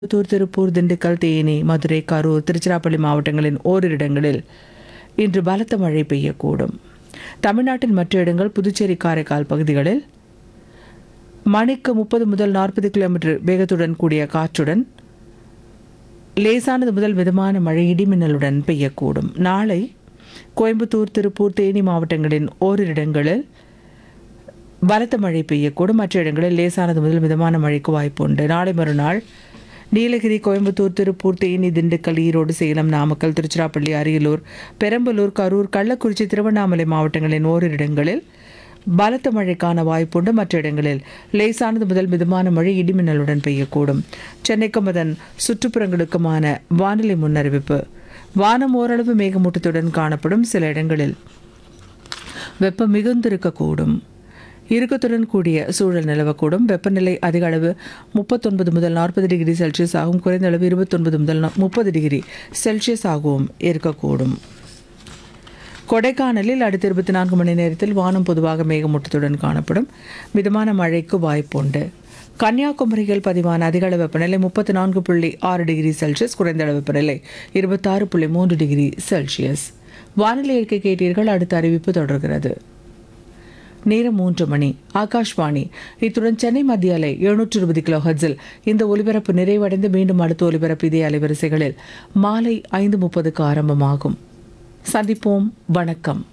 கோயம்புத்தூர் திருப்பூர் திண்டுக்கல் தேனி மதுரை கரூர் திருச்சிராப்பள்ளி மாவட்டங்களின் ஓரிரு இடங்களில் இன்று பலத்த மழை பெய்யக்கூடும் தமிழ்நாட்டின் மற்ற இடங்கள் புதுச்சேரி காரைக்கால் பகுதிகளில் மணிக்கு முப்பது முதல் நாற்பது கிலோமீட்டர் வேகத்துடன் கூடிய காற்றுடன் லேசானது முதல் மிதமான மழை இடிமின்னலுடன் பெய்யக்கூடும் நாளை கோயம்புத்தூர் திருப்பூர் தேனி மாவட்டங்களின் ஓரிரு இடங்களில் பலத்த மழை பெய்யக்கூடும் மற்ற இடங்களில் லேசானது முதல் மிதமான மழைக்கு வாய்ப்புண்டு நாளை மறுநாள் நீலகிரி கோயம்புத்தூர் திருப்பூர் தேனி திண்டுக்கல் ஈரோடு சேலம் நாமக்கல் திருச்சிராப்பள்ளி அரியலூர் பெரம்பலூர் கரூர் கள்ளக்குறிச்சி திருவண்ணாமலை மாவட்டங்களின் ஓரிரு இடங்களில் பலத்த மழைக்கான வாய்ப்புண்டு மற்ற இடங்களில் லேசானது முதல் மிதமான மழை இடிமின்னலுடன் பெய்யக்கூடும் சென்னைக்கும் அதன் சுற்றுப்புறங்களுக்குமான வானிலை முன்னறிவிப்பு வானம் ஓரளவு மேகமூட்டத்துடன் காணப்படும் சில இடங்களில் வெப்பம் மிகுந்திருக்கக்கூடும் இறுக்கத்துடன் கூடிய சூழல் நிலவக்கூடும் வெப்பநிலை அதிக அளவு முப்பத்தொன்பது முதல் நாற்பது டிகிரி செல்சியஸ் ஆகும் குறைந்த அளவு இருபத்தொன்பது முதல் முப்பது டிகிரி செல்சியஸ் ஆகவும் இருக்கக்கூடும் கொடைக்கானலில் அடுத்த இருபத்தி நான்கு மணி நேரத்தில் வானம் பொதுவாக மேகமூட்டத்துடன் காணப்படும் மிதமான மழைக்கு வாய்ப்புண்டு கன்னியாகுமரியில் பதிவான அதிக அளவு வெப்பநிலை முப்பத்தி நான்கு புள்ளி ஆறு டிகிரி செல்சியஸ் குறைந்த அளவு வெப்பநிலை இருபத்தாறு புள்ளி மூன்று டிகிரி செல்சியஸ் வானிலை அறிக்கை கேட்டீர்கள் அடுத்த அறிவிப்பு தொடர்கிறது நேரம் மூன்று மணி ஆகாஷ்வாணி இத்துடன் சென்னை மத்திய அலை எழுநூற்று இருபது கிலோ ஹர்ட்ஸில் இந்த ஒலிபரப்பு நிறைவடைந்து மீண்டும் அடுத்த ஒலிபரப்பு இதே அலைவரிசைகளில் மாலை ஐந்து முப்பதுக்கு ஆரம்பமாகும் சந்திப்போம் வணக்கம்